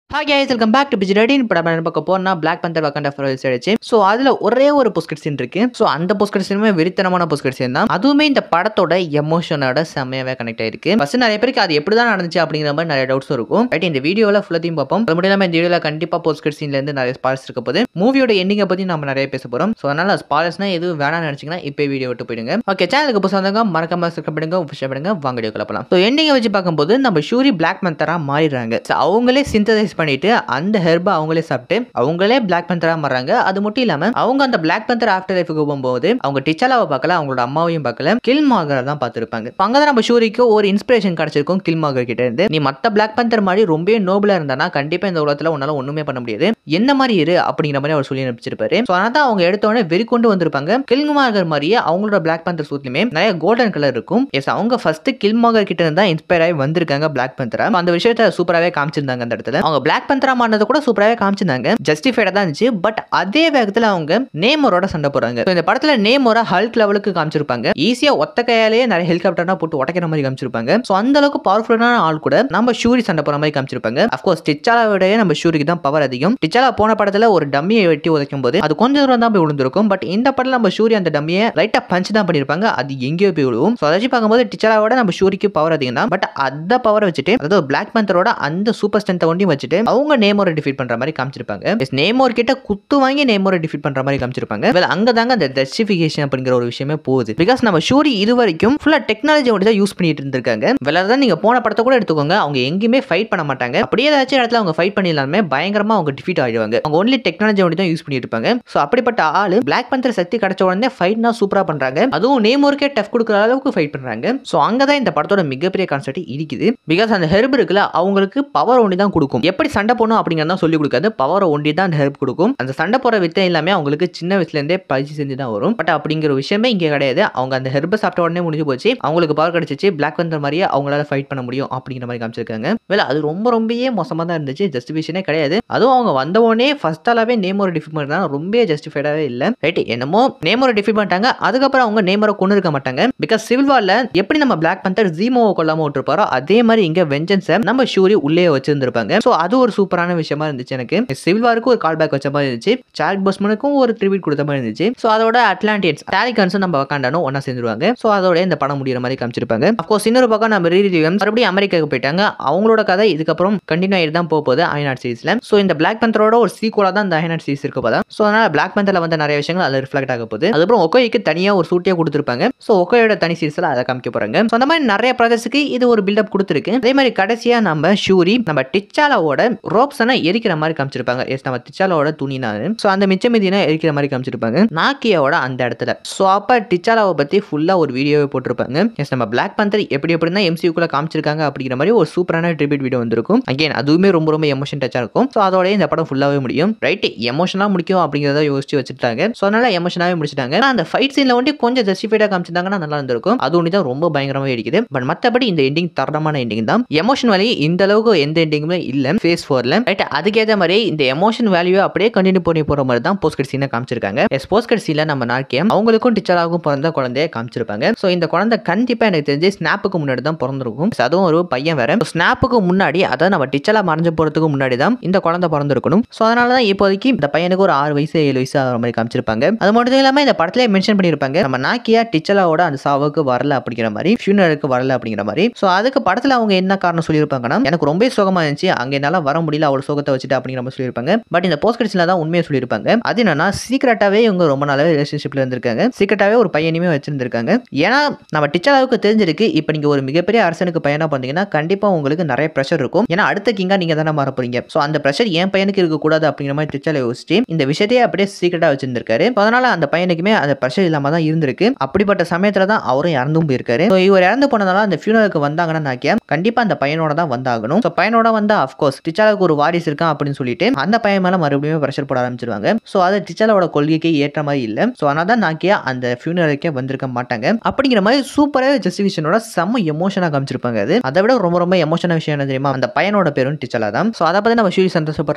hi guys welcome back to பிஜி ரெடின் படம் என்ன பார்க்க போனா பிளாக் பந்தர் வக்கண்ட ஃபர்ஸ் ஆயிடுச்சு ஸோ அதில் ஒரே ஒரு போஸ்கட் சீன் இருக்கு ஸோ அந்த போஸ்கட் சீனுமே வெறித்தனமான போஸ்கட் சீன் தான் அதுவுமே இந்த படத்தோட எமோஷனோட செம்மையாவே கனெக்ட் ஆயிருக்கு ஃபர்ஸ்ட் நிறைய பேருக்கு அது எப்படி தான் நடந்துச்சு அப்படிங்கிற மாதிரி நிறைய டவுட்ஸ் இருக்கும் ரைட் இந்த வீடியோவில் ஃபுல்லாத்தையும் பார்ப்போம் அது மட்டும் இல்லாமல் இந்த வீடியோவில் கண்டிப்பாக போஸ்கட் சீன்லேருந்து நிறைய ஸ்பால்ஸ் இருக்க போது மூவியோட எண்டிங்கை பற்றி நம்ம நிறைய பேச போகிறோம் ஸோ அதனால ஸ்பால்ஸ்னா எதுவும் வேணாம்னு நினச்சிங்கன்னா இப்போ வீடியோ விட்டு போயிடுங்க ஓகே சேனலுக்கு புதுசாக வந்தாங்க மறக்காம சப்ஸ்கிரைப் பண்ணுங்க விஷயம் பண்ணுங்க வாங்க வீடியோ கிளப்பலாம் ஸோ எண்டிங்கை வச்சு பார்க்கும்போது நம்ம ஷூரி பிளாக் மந்தராக மாறிடுறாங்க ஸோ அவங்களே சிந்தசைஸ் பண்ணிட்டு அந்த ஹெர்பை அவங்களே சாப்பிட்டு அவங்களே பிளாக் பந்தரா மாறாங்க அது மட்டும் இல்லாம அவங்க அந்த பிளாக் பந்தர் ஆஃப்டர் லைஃபுக்கு போகும்போது அவங்க டிச்சாலாவை பார்க்கல அவங்களோட அம்மாவையும் பார்க்கல கில் மாகரை தான் பார்த்துருப்பாங்க அங்கதான் நம்ம ஷூரிக்கு ஒரு இன்ஸ்பிரேஷன் கிடைச்சிருக்கும் கில் மாகர் கிட்ட இருந்து நீ மத்த பிளாக் பந்தர் மாதிரி ரொம்பவே நோபலா இருந்தானா கண்டிப்பா இந்த உலகத்துல உன்னால ஒண்ணுமே பண்ண முடியாது என்ன மாதிரி இரு அப்படிங்கிற மாதிரி அவர் சொல்லி அனுப்பிச்சிருப்பாரு ஸோ அதனால தான் அவங்க எடுத்த உடனே வெறி கொண்டு வந்திருப்பாங்க கில்மாகர் மாதிரியே அவங்களோட பிளாக் பந்தர் சூட்லயுமே நிறைய கோல்டன் கலர் இருக்கும் எஸ் அவங்க ஃபர்ஸ்ட் கில்மாகர் கிட்ட இருந்தா இன்ஸ்பயர் ஆகி வந்திருக்காங்க பிளாக் பந்தரா அந்த விஷயத்த சூப்பராகவே காமிச்சிருந்தாங்க அந்த இடத்துல அவங்க பிளாக் பந்தரா மாறினது கூட சூப்பராகவே காமிச்சிருந்தாங்க ஜஸ்டிஃபைடா தான் இருந்துச்சு பட் அதே வேகத்துல அவங்க நேமரோட சண்டை போறாங்க So, இந்த படத்துல நேமோர ஹல்க் லெவலுக்கு காமிச்சிருப்பாங்க ஈஸியா ஒத்த கையாலேயே நிறைய ஹெலிகாப்டர்னா போட்டு உடைக்கிற மாதிரி காமிச்சிருப்பாங்க ஸோ அந்த அளவுக்கு பவர்ஃபுல்லான ஆள் கூட நம்ம ஷூரி சண்டை போற மாதிரி காமிச்சிருப்பாங்க அஃப்கோர்ஸ் டிச்சாலா விட நம்ம ஷூரிக்கு தான் பவர் அதிகம் டிச்சாலா போன படத்துல ஒரு டம்மியை வெட்டி உதைக்கும் போது அது கொஞ்சம் தூரம் தான் போய் விழுந்திருக்கும் பட் இந்த படத்துல நம்ம ஷூரி அந்த டம்மியை லைட்டா பஞ்ச் தான் பண்ணிருப்பாங்க அது எங்கேயோ போய் விழுவும் ஸோ அதை வச்சு பார்க்கும்போது டிச்சாலாவோட நம்ம ஷூரிக்கு பவர் அதிகம் தான் பட் அந்த பவரை வச்சுட்டு அதாவது பிளாக் பேந்தரோட அந்த சூப்பர் ஸ்ட்ரென்த்தை ஒண்டி வச்சுட்டு அவங்க நேமோரை டிஃபீட் பண்ற மாதிரி காமிச்சிருப்பாங்க Yes, நேமோர் கிட்ட குத்து வாங்கி நேமோரை டிஃபீட் பண்ற மாதிரி காமிச்சிருப்பாங்க Well, அங்க தாங்க அந்த ஜஸ்டிஃபிகேஷன் அப்படிங்கிற ஒரு விஷயமே போகுது பிகாஸ் நம்ம ஷூரி இது வரைக்கும் ஃபுல்லா டெக்னாலஜி மட்டும் தான் யூஸ் பண்ணிட்டு இருந்திருக்காங்க வேற தான் நீங்க போன படத்தை கூட எடுத்துக்கோங்க அவங்க எங்கேயுமே ஃபைட் பண்ண மாட்டாங்க அப்படியே ஏதாச்சும் இடத்துல அவங்க ஃபைட் பண்ணிடலாமே பயங்கரமா அவங்க டிஃபீட் ஆயிடுவாங்க அவங்க ஒன்லி டெக்னாலஜி மட்டும் தான் யூஸ் பண்ணிட்டு இருப்பாங்க ஸோ அப்படிப்பட்ட ஆளு பிளாக் பந்தர் சக்தி கிடைச்ச உடனே ஃபைட்னா சூப்பரா பண்றாங்க அதுவும் நேமோருக்கே டஃப் கொடுக்குற அளவுக்கு ஃபைட் பண்றாங்க ஸோ அங்கதான் இந்த படத்தோட மிகப்பெரிய கான்செப்ட் இருக்குது பிகாஸ் அந்த ஹெர்ப் இருக்குல்ல அவங்களுக்கு பவர் ஒண்டி தான் கொடுக்கும் எப்படி சண்டை போடணும் அப்படிங்கிறத சொல்லி கொடுக்காது பவர் ஒண்டி தான் ஹெல்ப் கொடுக்கும் அந்த சண்டை போற வித்தை எல்லாமே அவங்களுக்கு சின்ன வயசுல இருந்தே பயிற்சி செஞ்சு தான் வரும் பட் அப்படிங்கிற விஷயமே இங்க கிடையாது அவங்க அந்த ஹெர்பை சாப்பிட்ட உடனே முடிஞ்சு போச்சு அவங்களுக்கு பவர் கிடைச்சிச்சு பிளாக் பந்தர் மாதிரியே அவங்களால ஃபைட் பண்ண முடியும் அப்படிங்கிற மாதிரி காமிச்சிருக்காங்க வேலை அது ரொம்ப ரொம்பவே மோசமா தான் இருந்துச்சு ஜஸ்டிஃபிகேஷனே கிடையாது அதுவும் அவங்க வந்த உடனே ஃபர்ஸ்ட் ஆலாவே நேமோரை டிஃபிட் பண்ணா ரொம்ப ஜஸ்டிஃபைடாவே இல்ல ரைட் என்னமோ நேமோரை டிஃபிட் பண்ணிட்டாங்க அதுக்கப்புறம் அவங்க நேமரை கொண்டு இருக்க மாட்டாங்க பிகாஸ் சிவில் வார்ல எப்படி நம்ம பிளாக் பந்தர் ஜீமோவை கொல்லாம விட்டுருப்பாரோ அதே மாதிரி இங்க வெஞ்சன்ஸை நம்ம ஷூரி உள்ளே வச்சிருந்திருப்பாங்க ஸோ அது ஒரு சூப்பரான விஷயமா இருந்துச்சு எனக்கு சிவில் வாருக்கு ஒரு கால் பேக் வச்ச மாதிரி இருந்துச்சு சார்க் பஸ்மனுக்கும் ஒரு ட்ரிபியூட் கொடுத்த மாதிரி இருந்துச்சு ஸோ அதோட அட்லாண்டியன்ஸ் டாலிகன்ஸும் நம்ம வக்காண்டானும் ஒன்னா சேர்ந்துருவாங்க ஸோ அதோட இந்த படம் முடிகிற மாதிரி காமிச்சிருப்பாங்க அப்கோர்ஸ் இன்னொரு பக்கம் நம்ம ரீரிவியம் மறுபடியும் அமெரிக்காவுக்கு போயிட்டாங்க அவங்களோட கதை இதுக்கப்புறம் கண்டினியூ ஆகிட்டு தான் போக போகுது ஐநாட் சீரிஸ்ல ஸோ இந்த பிளாக் பந்தரோட ஒரு சீக்குவலாக தான் இந்த ஐநாட் சீரிஸ் இருக்க போதா ஸோ அதனால பிளாக் பந்தரில் வந்த நிறைய விஷயங்கள் அதில் ரிஃப்ளெக்ட் ஆக போகுது அதுக்கப்புறம் ஒக்கோய்க்கு தனியாக ஒரு சூட்டியாக கொடுத்துருப்பாங்க ஸோ ஒக்கோயோட தனி சீரிஸில் அதை காமிக்க போறாங்க ஸோ அந்த மாதிரி நிறைய ப்ராஜெக்ட்ஸுக்கு இது ஒரு பில்டப் கொடுத்துருக்கு அதே மாதிரி கடைசியாக நம்ம ஷூரி நம்ம டிச்சாலாவோட ரோப்ஸனை எரிக்கிற மாதிரி காமிச்சிருப்பாங்க எஸ் நம்ம டிச்சாலாவோட துணினா ஸோ அந்த மிச்ச மீதினா எரிக்கிற மாதிரி காமிச்சிருப்பாங்க நாக்கியாவோட அந்த இடத்துல ஸோ அப்போ டிச்சாலாவை பற்றி ஃபுல்லாக ஒரு வீடியோவே போட்டிருப்பாங்க எஸ் நம்ம பிளாக் பந்தர் எப்படி எப்படின்னா எம்சியூக்குள்ள காமிச்சிருக்காங்க அப்படிங்கிற மாதிரி ஒரு சூப்பரான ட்ரிபியூட் வீடியோ வந்திருக்கும் அகைன் அதுவுமே ரொம்ப ரொம்ப எமோஷன் டச்சாக இருக்கும் ஸோ அதோடய இந்த படம் ஃபுல்லாகவே முடியும் ரைட் எமோஷனாக முடிக்கும் அப்படிங்கிறத யோசிச்சு வச்சுட்டாங்க ஸோ அதனால எமோஷனாகவே முடிச்சிட்டாங்க ஆனா, அந்த ஃபைட் சீனில் வந்து கொஞ்சம் ஜஸ்டிஃபைடாக காமிச்சிருந்தாங்கன்னா நல்லா இருந்திருக்கும் அது ஒன்று தான் ரொம்ப பயங்கரமாக இருக்குது பட் மற்றபடி இந்த எண்டிங் தரமான எண்டிங் தான் எமோஷன் வேல்யூ இந்த அளவுக்கு எந்த எண்டிங்குமே இல்லை ஃபேஸ் ஃபோரில் ரைட் அதுக்கேற்ற மாதிரி இந்த எமோஷன் வேல்யூ அப்படியே கண்டினியூ பண்ணி போகிற மாதிரி தான் போஸ்ட் கட் சீனை காமிச்சிருக்காங்க எஸ் போஸ்ட் கட் சீனில் நம்ம நாக்கியம் அவங்களுக்கும் டீச்சராகவும் பிறந்த குழந்தைய காமிச்சிருப்பாங்க ஸோ இந்த குழந்தை கண்டிப்பாக எனக்கு தெரிஞ்சு ஸ்னாப்புக்கு முன்னாடி தான் பிறந்திருக்கும் So, அதுவும் ஒரு பையன் வேற ஸ்னாப்புக்கு முன்னாடி அதாவது நம்ம டிச்சலா மறைஞ்சு போகிறதுக்கு முன்னாடி தான் இந்த குழந்தை பிறந்திருக்கணும் ஸோ அதனால தான் இப்போதைக்கு இந்த பையனுக்கு ஒரு ஆறு வயசு ஏழு வயசு ஆகிற மாதிரி காமிச்சிருப்பாங்க அது மட்டும் இல்லாமல் இந்த படத்திலே மென்ஷன் பண்ணியிருப்பாங்க நம்ம நாக்கியா டிச்சலாவோட அந்த சாவுக்கு வரல அப்படிங்கிற மாதிரி ஃபியூனருக்கு வரல அப்படிங்கிற மாதிரி ஸோ அதுக்கு படத்தில் அவங்க என்ன காரணம் சொல்லியிருப்பாங்கன்னா எனக்கு ரொம்ப சோகமாக இருந்துச்சு அங்கே என்னால் வர முடியல அவ்வளோ சோகத்தை வச்சுட்டு அப்படிங்கிற மாதிரி சொல்லியிருப்பாங்க பட் இந்த போஸ்ட் கட்சியில் தான் உண்மையை சொல்லியிருப்பாங்க அது என்னன்னா சீக்கிரட்டாவே இவங்க ரொம்ப நாளாவே ரிலேஷன்ஷிப்ல இருந்திருக்காங்க சீக்கிரட்டாவே ஒரு பையனையுமே வச்சிருந்திருக்காங்க ஏன்னா நம்ம டிச்சலாவுக்கு தெரிஞ்சிருக்கு இப்போ நீங்க ஒரு மிகப்பெரிய அரசனுக்கு பையனா பண்ணீங்கன்னா கண்டிப்பா உங்களுக்கு நிறைய ப்ரெஷர் இருக்கும் ஏன்னா அடுத்த கிங்கா நீங்க தானே மாற போறீங்க ஸோ அந்த ப்ரெஷர் என் பையனுக்கு இருக்கக்கூடாது அப்படிங்கிற மாதிரி டிச்சலை யோசிச்சு இந்த விஷயத்தையே அப்படியே சீக்கிரட்டா வச்சிருந்திருக்காரு So, அதனால அந்த பையனுக்குமே அந்த ப்ரெஷர் இல்லாம தான் இருந்திருக்கு அப்படிப்பட்ட சமயத்துல தான் அவரும் இறந்தும் போயிருக்காரு ஸோ இவர் இறந்து போனதால அந்த ஃபியூனலுக்கு வந்தாங்கன்னா நாக்கியா கண்டிப்பா அந்த பையனோட தான் வந்தாகணும் ஸோ பையனோட வந்தா அஃப்கோர்ஸ் டிச்சாலுக்கு ஒரு வாரிசு இருக்கான் அப்படின்னு சொல்லிட்டு அந்த பையன் மேல மறுபடியும் ப்ரெஷர் போட ஆரம்பிச்சிருவாங்க ஸோ அது டிச்சாலோட கொள்கைக்கு ஏற்ற மாதிரி இல்லை ஸோ அதனால தான் நாக்கியா அந்த ஃபியூனலுக்கே வந்திருக்க மாட்டாங்க அப்படிங்கிற மாதிரி சூப்பராக ஜஸ்டிஃபிகேஷனோட செம்ம எமோஷனாக காமிச்சிருப்பாங்க அது அதை விட ரொம்ப ரொம்ப எமோஷனான விஷயம் என்ன தெரியுமா அந்த பையனோட பேரும் டிச்சலா தான் ஸோ அதை பற்றி நம்ம ஷூரி சந்தோஷப்படுறாங்க அது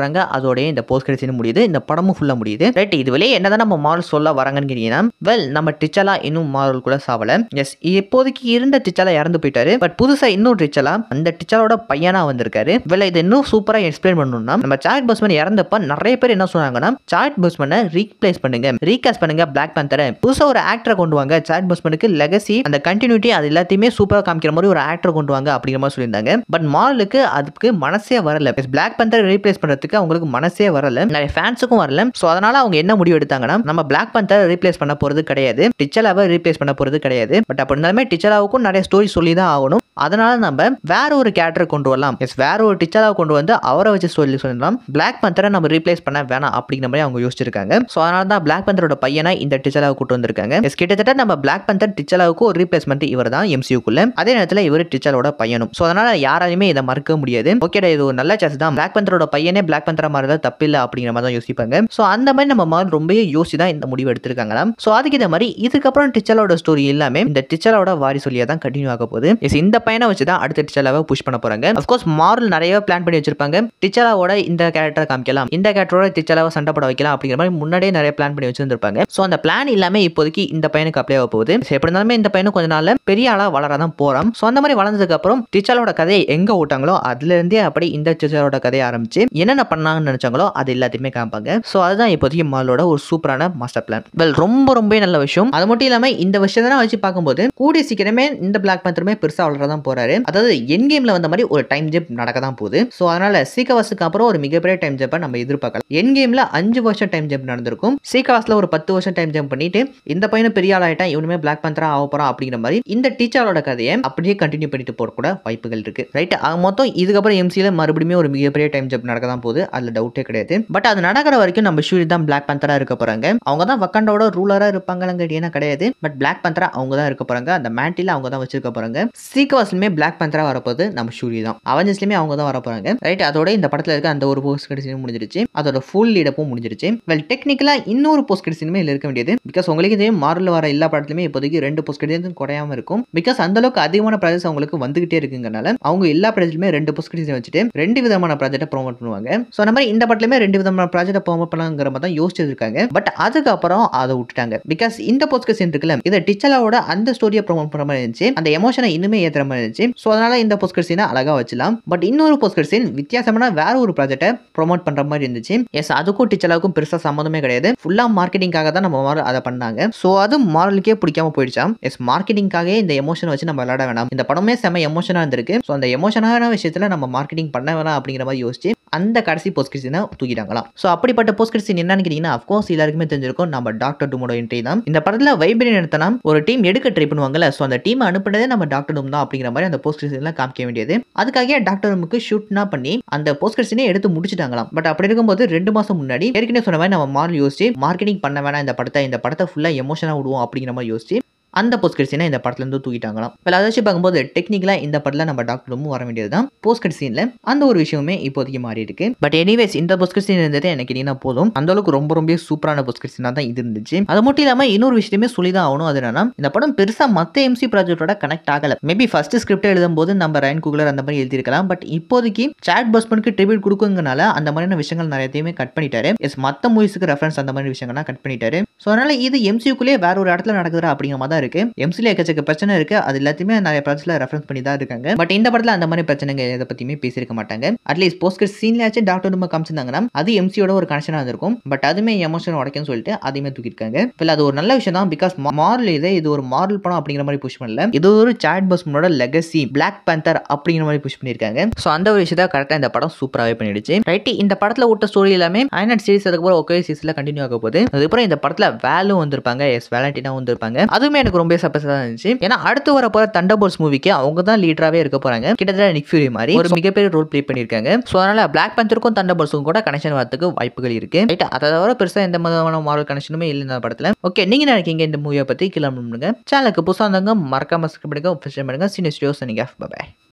அதோடய இந்த போஸ்ட் கிரெடிட் சீன் முடியுது இந்த படமும் ஃபுல்லாக முடியுது ரைட் இது வெளியே என்னதான் நம்ம மாரல் சொல்ல வராங்கன்னு கேட்டீங்கன்னா வெல் நம்ம டிச்சலா இன்னும் மாரல் கூட சாவல எஸ் இப்போதைக்கு இருந்த டிச்சலா இறந்து போயிட்டாரு பட் புதுசா இன்னொரு டிச்சலா அந்த டிச்சலோட பையனா வந்திருக்காரு வெல் இது இன்னும் சூப்பரா எக்ஸ்பிளைன் பண்ணணும்னா நம்ம சாட் பஸ்மன் இறந்தப்ப நிறைய பேர் என்ன சொன்னாங்கன்னா சாட் பஸ்மனை ரீப்ளேஸ் பண்ணுங்க ரீகாஸ்ட் பண்ணுங்க பிளாக் பேந்தரை புதுசா ஒரு ஆக்டரை கொண்டு வாங்க சாட் பஸ்மனுக்கு லெகசி அந்த கண்டினியூட்டி அது எல்லாத்தையுமே சூப்பரா காமிக்கிற மாதிரி ஒரு ஆக்டரை கொண்டு வாங்க அப்படிங்கிற மாதிரி சொல்லியிருந்தாங்க பட் மாரலுக்கு அதுக்கு மனசே வரல பிளாக் பேந்தரை ரீப்ளேஸ் பண்றதுக்கு அவங்களுக்கு மனசே வரல நிறைய ஃபேன்ஸுக்கும் வரல ஸோ அதனால அவங்க என்ன முடிவு எடுத்தாங்கன்னா நம்ம பிளாக் பேந்தரை ரீப்ளேஸ் பண்ண போறது கிடையாது டிச்சலாவை ரீப்ளேஸ் பண்ண போறது கிடையாது பட் அப்படி இருந்தாலுமே டிச்சலாவுக்கும் நிறைய ஸ்டோரி சொல்லி தான் ஆகணும் அதனால நம்ம வேற ஒரு கேரக்டர் கொண்டு வரலாம் எஸ் வேற ஒரு டிச்சலாவை கொண்டு வந்து அவரை வச்சு சொல்லி சொல்லலாம் பிளாக் பந்தரை நம்ம ரீப்ளேஸ் பண்ண வேணாம் அப்படிங்கிற மாதிரி அவங்க யோசிச்சிருக்காங்க ஸோ அதனால தான் பிளாக் பந்தரோட பையனை இந்த டிச்சலாவை கூட்டு வந்திருக்காங்க எஸ் கிட்டத்தட்ட நம்ம பிளாக் பந்தர் டிச்சலாவுக்கு ஒரு ரீப்ளேஸ்மெண்ட் இவர் தான் எம்சியூக்குள்ள அதே நேரத்தில் இவர் டிச்சலோட பையனும் ஸோ அதனால யாராலையுமே இதை மறக்க முடியாது ஓகேடா இது ஒரு நல்ல சான்ஸ் தான் பிளாக் பந்தரோட பையனே பிளாக் பந்தரா மாதிரி தப்பு இல்லை அப்படிங்கிற மாதிரி தான் யோசிப்பாங்க ஸோ அந்த மாதிரி நம்ம மாதிரி ரொம்பவே யோசி தான் இந்த முடிவு எடுத்திருக்காங்களாம் ஸோ அதுக்கு இந்த மாதிரி இதுக்கப்புறம் டிச்சலோட ஸ்டோரி எல்லாமே இந்த டிச்சலோட வாரி சொல்லியா தான் கண்டினியூ ஆக போகுது எஸ் இந்த பையனை வச்சு தான் அடுத்த டிச்சலாவை புஷ் பண்ண போறாங்க அஃப்கோர்ஸ் மாரல் நிறைய பிளான் பண்ணி வச்சிருப்பாங்க டிச்சலாவோட இந்த கேரக்டர் காமிக்கலாம் இந்த கேரக்டரோட டிச்சலாவை சண்டை போட வைக்கலாம் அப்படிங்கிற மாதிரி முன்னாடியே நிறைய பிளான் பண்ணி வச்சிருந்திருப்பாங்க ஸோ அந்த பிளான் எல்லாமே இப்போதைக்கு இந்த பையனுக்கு அப்ளை ஆக போகுது So, எப்படி இருந்தாலுமே இந்த பையனும் கொஞ்ச நாள்ல பெரிய ஆளா வளர தான் போறான் ஸோ அந்த மாதிரி வளர்ந்ததுக்கு அப்புறம் டிச்சலோட கதையை எங்க ஓட்டாங்களோ அதுல இருந்தே அப்படி இந்த டிச்சலோட கதையை ஆரம்பிச்சு என்னென்ன பண்ணாங்கன்னு நினைச்சாங்களோ அது எல்லாத்தையுமே காமிப்பாங்க ஸோ அதுதான் இப்போதைக்கு மாலோட ஒரு சூப்பரான மாஸ்டர் பிளான் வெல் ரொம்ப ரொம்ப நல்ல விஷயம் அது மட்டும் இல்லாம இந்த விஷயத்தை வச்சு பார்க்கும்போது கூடிய சீக்கிரமே இந்த பிளாக் பேந்தருமே பெருசா வளரதான் போறாரு அதாவது என் கேம்ல வந்த மாதிரி ஒரு டைம் ஜம்ப் நடக்க தான் போகுது ஸோ அதனால சீக்கவாஸுக்கு அப்புறம் ஒரு மிகப்பெரிய டைம் ஜம்பை நம்ம எதிர்பார்க்கலாம் என் கேம்ல அஞ்சு வருஷம் டைம் ஜம்ப் நடந்திருக்கும் சீக்கவாஸ்ல ஒரு பத்து வருஷம் டைம் ஜம்ப் பண்ணிட்டு இந்த பையனும் பெரிய ஆள் ஆயிட்டான் இவனுமே பிளாக் பேந்தரா ஆக போறான் அப்படிங்கிற மாதிரி இந்த டீச்சரோட கதையை அப்படியே கண்டினியூ பண்ணிட்டு போற கூட வாய்ப்புகள் இருக்கு ரைட் மொத்தம் இதுக்கப்புறம் எம்சியில மறுபடியும் ஒரு மிகப்பெரிய டைம் ஜம்ப் நடக்க தான் போகுது அதுல டவுட்டே கிடையாது பட் அது நடக்கிற வரைக்கும் நம்ம ஷூரி தான் பிளாக் பேந்தரா இருக்க போறாங்க அவங்க தான் வக்கண்டோட ரூலரா இருப்பாங்களான்னு கேட்டீங்கன்னா கிடையாது பட் பிளாக் பேந்தரா அவங்க தான் இருக்க போறாங்க அந்த மேண்டில அவங்க தான் வச்சிருக்க போறாங்க சீக்வாஸ்லுமே பிளாக் பேந்தரா வரப்போகுது நம்ம ஷூரி தான் அவெஞ்சர்ஸ்லயுமே அவங்க தான் வர போறாங்க ரைட் அதோட இந்த படத்துல இருக்க அந்த ஒரு போஸ்ட் கிரெடிட் முடிஞ்சிருச்சு அதோட ஃபுல் லீடப்பும் முடிஞ்சிருச்சு வெல் டெக்னிக்கலா இன்னொரு போஸ்ட் கிரெடிட் சீனுமே இருக்க வேண்டியது பிகாஸ் உங்களுக்கு தெரியும் மாரல் வர எல்லா படத்துலயுமே இப்போதைக்கு ரெண்டு போஸ்ட் கிரெடிட் குறையாம இருக்கும் பிகாஸ் அந்த அளவுக்கு அதிகமான ப்ராஜெக்ட்ஸ் அவங்களுக்கு வந்துகிட்டே இருக்குங்கனால அவங்க எல்லா ப்ராஜெக்ட்டுமே ரெண்டு போஸ்ட் கிரெடிட் வச்சுட்டு ரெண்டு விதமான ப்ராஜெக்ட்டை ப்ரோமோட் பண்ணுவாங்க ஸோ அந்த மாதிரி இந்த படத்துலயுமே ரெண்டு விதமான ப்ராஜெக்ட்டை ப்ரோமோட் பண்ணலாங்கிற மாதிரி தான் யோசிச்சிருக்காங்க பட் அதுக்கப்புறம் அதை விட்டுட்டாங்க பிகாஸ் இந்த போஸ்ட் கிரெடிட் இருக்குல்ல இதை டிச்சலாவோட அந்த ஸ்டோரியை ப்ரோமோட் பண்ண மாதிரி இருந்துச்சு அந்த எமோஷனை இன்னுமே ஏற்றுற மாதிரி இருந்துச்சு ஸோ அதனால இந்த போஸ்ட் கிரெடிட் அழகா வச்சலாம் பட் இன்னொரு போஸ்ட் கிரெடிட் வித்தியாசமான வேற ஒரு ப்ராஜெக்ட்டை ப்ரோமோட் பண்ற மாதிரி இருந்துச்சு எஸ் அதுக்கும் டிச்சலாவுக்கும் பெருசா சம்மந்தமே கிடையாது ஃபுல்லா மார்க்கெட்டிங்காக தான் நம்ம மாரல் அதை பண்ணாங்க ஸோ அது மாரலுக்கே பிடிக்காம போயிடுச்சாம் எஸ் மார்க்கெட்டிங்காகவே இந்த எமோஷன் வச்சு நம்ம விளையாட வேணாம் இந்த படமே செம்ம எமோஷனாக இருந்திருக்கு ஸோ அந்த எமோஷனான விஷயத்துல நம்ம மார்க்கெட்டிங் பண்ண வேணாம் அப்படிங்கிற மாதிரி யோசிச்சு அந்த கடைசி போஸ்ட் கிறிஸ்டினை தூக்கிட்டாங்களாம் ஸோ அப்படிப்பட்ட போஸ்ட் கிறிஸ்டின் என்னன்னு கேட்டீங்கன்னா அஃப்கோர்ஸ் எல்லாருக்குமே தெரிஞ்சிருக்கும் நம்ம டாக்டர் டூமோட என்ட்ரி தான் இந்த படத்தில் வைப்ரேன் எடுத்தனா ஒரு டீம் எடுக்க ட்ரை பண்ணுவாங்கல்ல ஸோ அந்த டீம் அனுப்புனதே நம்ம டாக்டர் டூம் தான் அப்படிங்கிற மாதிரி அந்த போஸ்ட் கிறிஸ்டின்லாம் காமிக்க வேண்டியது அதுக்காக டாக்டர் ரூமுக்கு ஷூட்னா பண்ணி அந்த போஸ்ட் கிறிஸ்டினே எடுத்து முடிச்சிட்டாங்களாம் பட் அப்படி இருக்கும்போது ரெண்டு மாசம் முன்னாடி ஏற்கனவே சொன்ன மாதிரி நம்ம மாறல் யோசிச்சு மார்க்கெட்டிங் பண்ண வேணாம் இந்த படத்தை இந்த படத்தை ஃபுல்லாக எமோஷனாக விடுவோம் அப்படிங்கிற மாதிரி யோசிச்சு அந்த போஸ்ட் கிறிஸ்டினை இந்த படத்துலேருந்து தூக்கிட்டாங்களாம் இப்போ அதை வச்சு பார்க்கும்போது டெக்னிக்கலாக இந்த படத்தில் நம்ம டாக்டர் ரூமும் வர வேண்டியது தான் போஸ்ட் கிறிஸ்டினில் அந்த ஒரு விஷயமே இப்போதைக்கு மாறி இருக்கு பட் எனிவேஸ் இந்த போஸ்ட் கிறிஸ்டின் இருந்தது எனக்கு கேட்டீங்கன்னா போதும் அந்த அளவுக்கு ரொம்ப ரொம்ப சூப்பரான போஸ்ட் கிறிஸ்டினாக தான் இது இருந்துச்சு அது மட்டும் இல்லாமல் இன்னொரு விஷயமே சொல்லி தான் ஆகணும் அது என்னன்னா இந்த படம் பெருசாக மற்ற எம்சி ப்ராஜெக்டோட கனெக்ட் ஆகல மேபி ஃபர்ஸ்ட் ஸ்கிரிப்ட் எழுதும் போது நம்ம ரயன் குகுலர் அந்த மாதிரி எழுதியிருக்கலாம் பட் இப்போதைக்கு சாட் பஸ்மனுக்கு ட்ரிபியூட் கொடுக்குங்கனால அந்த மாதிரியான விஷயங்கள் நிறையத்தையுமே கட் பண்ணிட்டாரு எஸ் மற்ற மூவிஸுக்கு ரெஃபரன்ஸ் அந்த மாதிரி விஷயங்கள்லாம் கட் பண்ணிட்டாரு ஸோ அதனால இது எம்சியூக்குள்ளே வேற ஒரு இடத்துல நடக்குதுடா அப்படிங்கிற மாதிரி தான் இருக்கு எம்சியில் எக்கச்சக்க பிரச்சனை இருக்கு அது எல்லாத்தையுமே நிறைய ப்ராஜெக்ட்ல ரெஃபரன்ஸ் பண்ணி தான் இருக்காங்க பட் இந்த படத்தில் அந்த மாதிரி பிரச்சனைங்க எதை பற்றியுமே பேசியிருக்க மாட்டாங்க அட்லீஸ்ட் போஸ்ட் சீன்லாச்சும் டாக்டர் நம்ம காமிச்சிருந்தாங்கன்னா அது எம்சியோட ஒரு கனெக்ஷனாக இருந்திருக்கும் பட் அதுமே எமோஷன் உடைக்கும்னு சொல்லிட்டு அதையுமே தூக்கிருக்காங்க இல்லை அது ஒரு நல்ல விஷயம் தான் பிகாஸ் மாரல் இது இது ஒரு மாரல் படம் அப்படிங்கிற மாதிரி புஷ் பண்ணல இது ஒரு சாட் பஸ்மனோட லெகசி பிளாக் பேந்தர் அப்படிங்கிற மாதிரி புஷ் பண்ணியிருக்காங்க ஸோ அந்த ஒரு விஷயத்தை கரெக்டாக இந்த படம் சூப்பராகவே பண்ணிடுச்சு ரைட் இந்த படத்தில் விட்ட ஸ்டோரி எல்லாமே ஐநாட் சீரிஸ் அதுக்கப்புறம் ஒகே சீரிஸில் கண்டினியூ ஆக போகுது அதுக்கப்புறம் இந்த படத்தில் வேலும் வந்திருப்பாங்க எஸ் வேலண்டினா வந்திருப்பாங்க அதுவுமே எனக்கு ரொம்ப சர்ப்ரைஸ் தான் இருந்துச்சு ஏன்னா அடுத்து வர போற தண்டபோர்ஸ் மூவிக்கு அவங்க தான் லீடராகவே இருக்க போறாங்க கிட்டத்தட்ட நிக் ஃபியூரி மாதிரி ஒரு மிகப்பெரிய ரோல் ப்ளே பண்ணியிருக்காங்க ஸோ அதனால பிளாக் பேந்தருக்கும் தண்டபோர்ஸுக்கும் கூட கனெக்ஷன் வரதுக்கு வாய்ப்புகள் இருக்கு ரைட் அதை தவிர பெருசாக எந்த விதமான மாரல் கனெக்ஷனுமே இல்லை இந்த படத்தில் ஓகே நீங்க நினைக்கீங்க இந்த மூவியை பத்தி கிளம்புங்க சேனலுக்கு புதுசாக இருந்தாங்க மறக்காம சப்ஸ்கிரைப் பண்ணுங்க பண்ணுங்க சீனியர் ஸ்டூடியோஸ் நீங்க பாய்